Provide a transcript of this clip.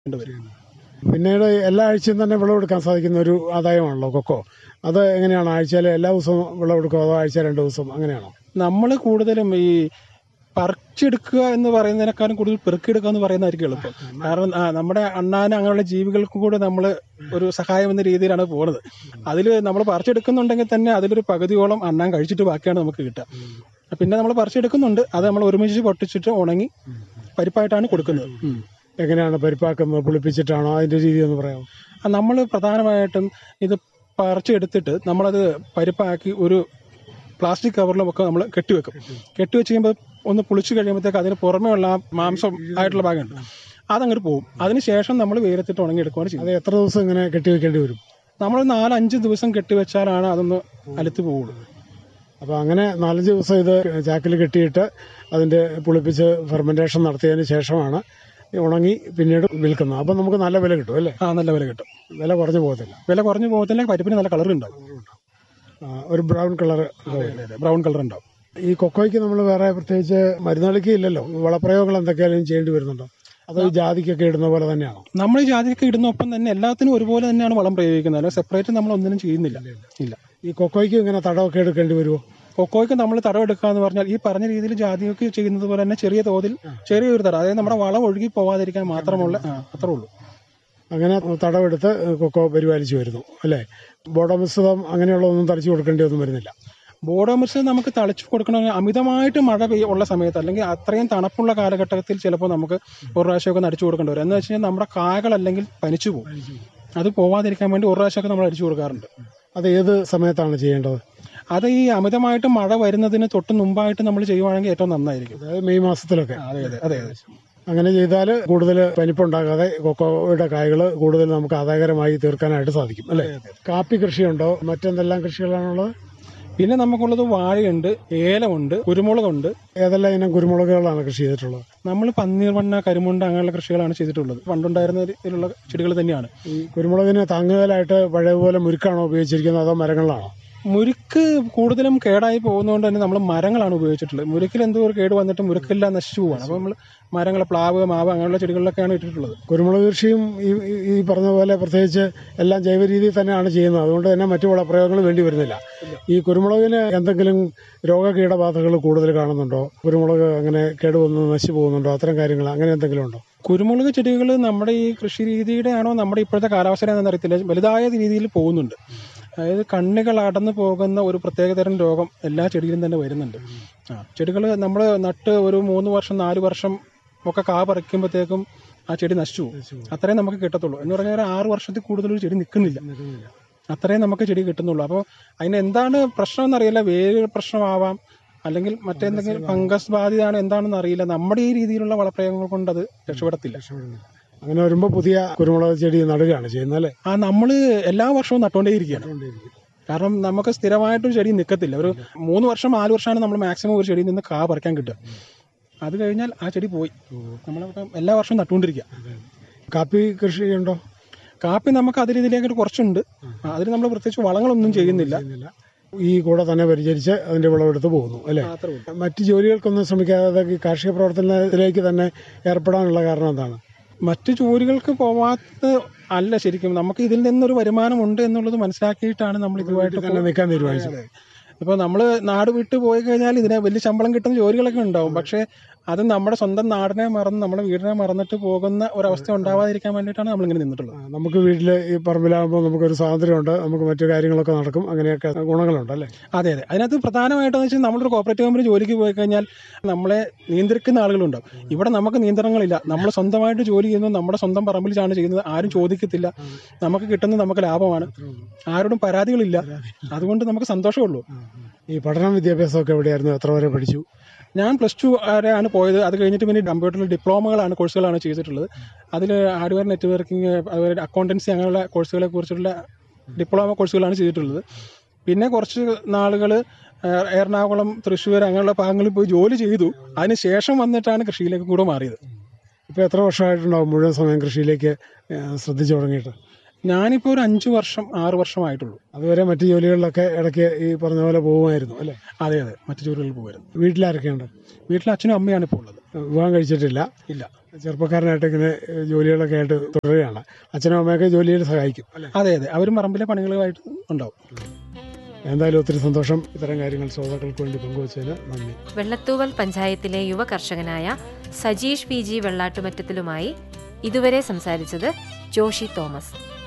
വരും പിന്നീട് എല്ലാ ആഴ്ചയും തന്നെ വിളവെടുക്കാൻ സാധിക്കുന്ന ഒരു ആദായമാണല്ലോ കൊക്കോ അത് എങ്ങനെയാണ് ആഴ്ചയിൽ എല്ലാ ദിവസവും വിളവെടുക്കുമോ അതോ ആഴ്ച രണ്ട് ദിവസം അങ്ങനെയാണോ നമ്മൾ കൂടുതലും ഈ പറിച്ചെടുക്കുക എന്ന് പറയുന്നതിനേക്കാളും കൂടുതൽ പെറുക്കിയെടുക്കുക എന്ന് പറയുന്നതായിരിക്കും എളുപ്പം കാരണം ആ, നമ്മുടെ അണ്ണാൻ അങ്ങനെയുള്ള ജീവികൾക്കും കൂടെ നമ്മൾ ഒരു സഹായം എന്ന രീതിയിലാണ് പോകുന്നത് അതിൽ നമ്മൾ പറിച്ചെടുക്കുന്നുണ്ടെങ്കിൽ തന്നെ അതിലൊരു പകുതിയോളം അണ്ണാൻ കഴിച്ചിട്ട് ബാക്കിയാണ് നമുക്ക് കിട്ടുക പിന്നെ നമ്മൾ പറിച്ചെടുക്കുന്നുണ്ട് അത് നമ്മൾ ഒരുമിച്ച് പൊട്ടിച്ചിട്ട് ഉണങ്ങി പരിപ്പായിട്ടാണ് കൊടുക്കുന്നത് ഉം. എങ്ങനെയാണ് പരിപ്പാക്കുന്നത് പുളിപ്പിച്ചിട്ടാണോ അതിന്റെ രീതി ഒന്ന് പറയാമോ നമ്മൾ പ്രധാനമായിട്ടും ഇത് പറിച്ചെടുത്തിട്ട് നമ്മളത് പരിപ്പാക്കി ഒരു പ്ലാസ്റ്റിക് കവറിലുമൊക്കെ നമ്മൾ കെട്ടിവെക്കും കെട്ടിവെച്ച് കഴിയുമ്പോൾ ഒന്ന് പുളിച്ച് കഴിയുമ്പോഴത്തേക്ക് അതിന് പുറമേ ഉള്ള ആ മാംസം ആയിട്ടുള്ള ഭാഗമുണ്ട് അതങ്ങോട്ട് പോകും അതിനുശേഷം നമ്മൾ വെയിലത്തിട്ട് ഉണങ്ങിയെടുക്കുകയാണ് അത് ചെയ്യുന്നത് എത്ര ദിവസം ഇങ്ങനെ കെട്ടിവെക്കേണ്ടി വരും നമ്മൾ നാലഞ്ച് ദിവസം കെട്ടിവെച്ചാലാണ് അതൊന്ന് അലുത്ത് പോകുള്ളൂ അപ്പോൾ അങ്ങനെ നാലഞ്ച് ദിവസം ഇത് ചാക്കിൽ കെട്ടിയിട്ട് അതിന്റെ പുളിപ്പിച്ച് ഫെർമെന്റേഷൻ നടത്തിയതിന് ശേഷമാണ് ഈ ഉണങ്ങി പിന്നീട് വിൽക്കുന്നത് അപ്പം നമുക്ക് നല്ല വില കിട്ടും അല്ലേ ആ നല്ല വില കിട്ടും വില കുറഞ്ഞു പോകത്തില്ല വില കുറഞ്ഞു പോകുന്നതിന് പരിപ്പിന് നല്ല കളർ ഉണ്ടാവും ആ, ഒരു ബ്രൗൺ കളർ ബ്രൗൺ കളർ ഉണ്ടാവും ഈ കൊക്കോയ്ക്ക് നമ്മൾ വേറെ പ്രത്യേകിച്ച് മരുന്നളിക്ക് ഇല്ലല്ലോ വളപ്രയോഗങ്ങൾ എന്തൊക്കെയാലും ചെയ്യേണ്ടി വരുന്നുണ്ടോ അതോ ഈ ജാതിക്കൊക്കെ ഇടുന്ന പോലെ തന്നെയാണോ നമ്മൾ ഈ ജാതിയൊക്കെ ഇടുന്ന ഒപ്പം തന്നെ എല്ലാത്തിനും ഒരുപോലെ തന്നെയാണ് വളം പ്രയോഗിക്കുന്നത് അല്ല സെപ്പറേറ്റ് നമ്മൾ ഒന്നിനും ചെയ്യുന്നില്ല ഇല്ല ഈ കൊക്കോയ്ക്ക് ഇങ്ങനെ തടമൊക്കെ എടുക്കേണ്ടി വരുമോ കൊക്കോയ്ക്ക് നമ്മൾ തടവെടുക്കുക എന്ന് പറഞ്ഞാൽ ഈ പറഞ്ഞ രീതിയിൽ ജാതിയൊക്കെ ചെയ്യുന്നത് പോലെ തന്നെ ചെറിയ തോതിൽ ചെറിയൊരു തടം അതായത് നമ്മുടെ വളം ഒഴുകി പോവാതിരിക്കാൻ മാത്രമുള്ള ആ, അത്രേ ഉള്ളൂ അങ്ങനെ തടവെടുത്ത് കൊക്കോ പരിപാലിച്ചു വരുന്നു അല്ലേ ബോഡമിശ്രിതം അങ്ങനെയുള്ള ഒന്നും തളിച്ചു കൊടുക്കേണ്ടി ഒന്നും വരുന്നില്ല ബോഡോമിസ് നമുക്ക് തളിച്ചു കൊടുക്കണമെങ്കിൽ അമിതമായിട്ട് മഴ പെയ്യ ഉള്ള സമയത്ത് അല്ലെങ്കിൽ അത്രയും തണുപ്പുള്ള കാലഘട്ടത്തിൽ ചിലപ്പോൾ നമുക്ക് ഒരു പ്രാവശ്യമൊക്കെ നടിച്ചു കൊടുക്കേണ്ടി വരും എന്ന് വെച്ച് കഴിഞ്ഞാൽ നമ്മുടെ കായകൾ അല്ലെങ്കിൽ പനിച്ചു പോകും അത് പോവാതിരിക്കാൻ വേണ്ടി ഒരു പ്രാവശ്യമൊക്കെ നമ്മൾ അടിച്ചു കൊടുക്കാറുണ്ട് അത് ഏത് സമയത്താണ് ചെയ്യേണ്ടത് അത് ഈ അമിതമായിട്ട് മഴ വരുന്നതിന് തൊട്ട് മുമ്പായിട്ട് നമ്മൾ ചെയ്യുവാണെങ്കിൽ ഏറ്റവും നന്നായിരിക്കും അതായത് മെയ് മാസത്തിലൊക്കെ അതെ അതെ അതെ അതെ അങ്ങനെ ചെയ്താൽ കൂടുതൽ പനിപ്പുണ്ടാകാതെ കൊക്കോയുടെ കായകൾ കൂടുതൽ നമുക്ക് ആദായകരമായി തീർക്കാനായിട്ട് സാധിക്കും അല്ലേ കാപ്പി കൃഷിയുണ്ടോ മറ്റെന്തെല്ലാം കൃഷികളാണുള്ളത് പിന്നെ നമുക്കുള്ളത് വാഴയുണ്ട് ഏലമുണ്ട് കുരുമുളകുണ്ട് ഏതെല്ലാം ഇനം കുരുമുളകുകളാണ് കൃഷി ചെയ്തിട്ടുള്ളത് നമ്മൾ പന്നീർവണ്ണ കരിമുണ്ട അങ്ങനെയുള്ള കൃഷികളാണ് ചെയ്തിട്ടുള്ളത് പണ്ടുണ്ടായിരുന്ന ഇതിലുള്ള ചെടികൾ തന്നെയാണ് ഈ കുരുമുളകിന് താങ്ങുകലായിട്ട് പഴയപോലെ മുരുക്കാണോ ഉപയോഗിച്ചിരിക്കുന്നത് അതോ മരങ്ങളിലാണോ മുരുക്ക് കൂടുതലും കേടായി പോകുന്നതുകൊണ്ട് തന്നെ നമ്മൾ മരങ്ങളാണ് ഉപയോഗിച്ചിട്ടുള്ളത് മുരുക്കിൽ എന്തോ ഒരു കേട് വന്നിട്ട് മുരുക്കെല്ലാം നശിച്ചു പോവാണ് അപ്പോൾ നമ്മൾ മരങ്ങൾ പ്ലാവ് മാവ് അങ്ങനെയുള്ള ചെടികളിലൊക്കെയാണ് ഇട്ടിട്ടുള്ളത് കുരുമുളക് കൃഷിയും ഈ ഈ- ഈ പറഞ്ഞ പോലെ പ്രത്യേകിച്ച് എല്ലാം ജൈവ രീതിയിൽ തന്നെയാണ് ചെയ്യുന്നത് അതുകൊണ്ട് തന്നെ മറ്റു വളപ്രയോഗങ്ങൾ വേണ്ടി വരുന്നില്ല ഈ കുരുമുളകിന് എന്തെങ്കിലും രോഗകീടബാധകൾ കൂടുതൽ കാണുന്നുണ്ടോ കുരുമുളക് അങ്ങനെ കേടുവന്ന് നശിച്ചു പോകുന്നുണ്ടോ അത്തരം കാര്യങ്ങൾ അങ്ങനെ എന്തെങ്കിലും ഉണ്ടോ കുരുമുളക് ചെടികൾ നമ്മുടെ ഈ കൃഷി രീതിയുടെ ആണോ നമ്മുടെ ഇപ്പോഴത്തെ കാലാവസ്ഥ എന്താണെന്ന് അറിയത്തില്ല വലുതായ രീതിയിൽ പോകുന്നുണ്ട് അതായത് കണ്ണുകൾ അടന്നു പോകുന്ന ഒരു പ്രത്യേകതരം രോഗം എല്ലാ ചെടിയിലും തന്നെ വരുന്നുണ്ട് ആ ചെടികൾ നമ്മൾ നട്ട് ഒരു മൂന്ന് വർഷം നാല് വർഷം ഒക്കെ കാ പറിക്കുമ്പോഴത്തേക്കും ആ ചെടി നശിച്ചു പോകും അത്രയും നമുക്ക് കിട്ടത്തുള്ളൂ എന്ന് പറഞ്ഞാൽ ഒരു ആറ് വർഷത്തിൽ കൂടുതൽ ഒരു ചെടി നിൽക്കുന്നില്ല അത്രയും നമുക്ക് ചെടി കിട്ടുന്നുള്ളൂ അപ്പോൾ അതിന് എന്താണ് പ്രശ്നം എന്നറിയില്ല വേര് പ്രശ്നമാവാം അല്ലെങ്കിൽ മറ്റെന്തെങ്കിലും ഫംഗസ് ബാധിതാണ് എന്താണെന്ന് അറിയില്ല നമ്മുടെ ഈ രീതിയിലുള്ള വളപ്രയോഗങ്ങൾ കൊണ്ട് അത് രക്ഷപ്പെടത്തില്ല അങ്ങനെ വരുമ്പോൾ പുതിയ കുരുമുളക് ചെടി നടുകയാണ് ചെയ്യുന്നത് അല്ലേ ആ നമ്മൾ എല്ലാ വർഷവും നട്ടുകൊണ്ടേയിരിക്കുകയാണ് കാരണം നമുക്ക് സ്ഥിരമായിട്ടൊരു ചെടി നിൽക്കത്തില്ല ഒരു മൂന്ന് വർഷം നാല് വർഷമാണ് നമ്മൾ മാക്സിമം ഒരു ചെടിയിൽ നിന്ന് കാ പറിക്കാൻ കിട്ടുക അത് കഴിഞ്ഞാൽ ആ ചെടി പോയി നമ്മളിപ്പം എല്ലാ വർഷവും നട്ടുകൊണ്ടിരിക്കുക കാപ്പി കൃഷി ഉണ്ടോ കാപ്പി നമുക്ക് അതിൽ ഇതിലേക്ക് കുറച്ചുണ്ട് അതിൽ നമ്മൾ പ്രത്യേകിച്ച് വളങ്ങളൊന്നും ചെയ്യുന്നില്ല ഈ കൂടെ തന്നെ പരിചരിച്ച് അതിന്റെ വിളവെടുത്ത് പോകുന്നു അല്ലേ അത്രേ ഉള്ളൂ. മറ്റ് ജോലികൾക്കൊന്നും ശ്രമിക്കാതെ ഈ കാർഷിക പ്രവർത്തനത്തിലേക്ക് തന്നെ ഏർപ്പെടാനുള്ള കാരണം എന്താണ് മറ്റു ജോലികൾക്ക് പോവാത്ത അല്ല ശരിക്കും നമുക്ക് ഇതിൽ നിന്നൊരു വരുമാനമുണ്ട് എന്നുള്ളത് മനസ്സിലാക്കിയിട്ടാണ് നമ്മൾ ഇതുമായിട്ട് തന്നെ നിൽക്കാൻ തീരുമാനിച്ചു ഇപ്പോൾ നമ്മൾ നാട് വിട്ട് പോയി കഴിഞ്ഞാൽ ഇതിന് വലിയ ശമ്പളം കിട്ടുന്ന ജോലികളൊക്കെ ഉണ്ടാവും പക്ഷേ അത് നമ്മുടെ സ്വന്തം നാടിനെ മറന്ന് നമ്മുടെ വീടിനെ മറന്നിട്ട് പോകുന്ന ഒരവസ്ഥ ഉണ്ടാവാതിരിക്കാൻ വേണ്ടിയിട്ടാണ് നമ്മളിങ്ങനെ നിന്നിട്ടുള്ളത് ആ, നമുക്ക് വീട്ടിൽ ഈ പറമ്പിലാകുമ്പോൾ നമുക്കൊരു സ്വാതന്ത്ര്യമുണ്ട് നമുക്ക് മറ്റു കാര്യങ്ങളൊക്കെ നടക്കും അങ്ങനെയൊക്കെ ഗുണങ്ങളുണ്ട് അല്ലേ അതെ അതെ അതിനകത്ത് പ്രധാനമായിട്ടെന്ന് വെച്ചാൽ നമ്മളൊരു കോപ്പറേറ്റീവ് കമ്പനി ജോലിക്ക് പോയി കഴിഞ്ഞാൽ നമ്മളെ നിയന്ത്രിക്കുന്ന ആളുകളുണ്ടാവും ഇവിടെ നമുക്ക് നിയന്ത്രണങ്ങളില്ല നമ്മൾ സ്വന്തമായിട്ട് ജോലി ചെയ്യുന്നത് നമ്മുടെ സ്വന്തം പറമ്പിലാണ് ചെയ്യുന്നത് ആരും ചോദിക്കത്തില്ല നമുക്ക് കിട്ടുന്നത് നമുക്ക് ലാഭമാണ് ആരോടും പരാതികളില്ല അതുകൊണ്ട് നമുക്ക് സന്തോഷമുള്ളൂ ഈ പഠനം വിദ്യാഭ്യാസമൊക്കെ എവിടെയായിരുന്നു എത്ര വരെ പഠിച്ചു ഞാൻ പ്ലസ് ടു വരെയാണ് പോയത് അത് കഴിഞ്ഞിട്ട് പിന്നെ കമ്പ്യൂട്ടറിൽ ഡിപ്ലോമകളാണ് കോഴ്സുകളാണ് ചെയ്തിട്ടുള്ളത് അതിൽ ഹാർഡ്വെയർ നെറ്റ്വർക്കിംഗ് അതുപോലെ അക്കൗണ്ടൻസി അങ്ങനെയുള്ള കോഴ്സുകളെ കുറിച്ചുള്ള ഡിപ്ലോമ കോഴ്സുകളാണ് ചെയ്തിട്ടുള്ളത് പിന്നെ കുറച്ച് നാളുകൾ എറണാകുളം തൃശ്ശൂർ അങ്ങനെയുള്ള ഭാഗങ്ങളിൽ പോയി ജോലി ചെയ്തു അതിന് ശേഷം വന്നിട്ടാണ് കൃഷിയിലേക്ക് കൂടെ മാറിയത് ഇപ്പോൾ എത്ര വർഷമായിട്ടുണ്ടാവും മുഴുവൻ സമയം കൃഷിയിലേക്ക് ഏ, ശ്രദ്ധിച്ചു തുടങ്ങിയിട്ട് ഞാനിപ്പോൾ ഒരു അഞ്ച് വർഷം ആറ് വർഷമായിട്ടുള്ളൂ അതുവരെ മറ്റു ജോലികളിലൊക്കെ ഇടയ്ക്ക് ഈ പറഞ്ഞ പോലെ പോകുമായിരുന്നു അല്ലേ അതെ അതെ മറ്റു ജോലികളിൽ പോകുമായിരുന്നു വീട്ടിലാരൊക്കെയുണ്ട് വീട്ടിൽ അച്ഛനും അമ്മയാണ് ഇപ്പോൾ ഉള്ളത് വിവാഹം കഴിച്ചിട്ടില്ല ഇല്ല ചെറുപ്പക്കാരനായിട്ട് ഇങ്ങനെ ഏഹ്, ജോലികളൊക്കെ ആയിട്ട് തുടരുകയാണ് അച്ഛനും അമ്മയൊക്കെ ജോലിയിൽ സഹായിക്കും അല്ലേ അതെ അതെ അവരും പറമ്പിലെ പണികളുമായിട്ട് ഉണ്ടാവും എന്തായാലും ഒത്തിരി സന്തോഷം ഇത്തരം കാര്യങ്ങൾ ശ്രോതാക്കൾക്ക് വേണ്ടി പങ്കുവച്ചതിന് നന്ദി വെള്ളത്തൂവൽ പഞ്ചായത്തിലെ യുവ കർഷകനായ സജീഷ് പി ജി വെള്ളാട്ടുമറ്റത്തിലുമായി ഇതുവരെ സംസാരിച്ചത് ജോഷി തോമസ്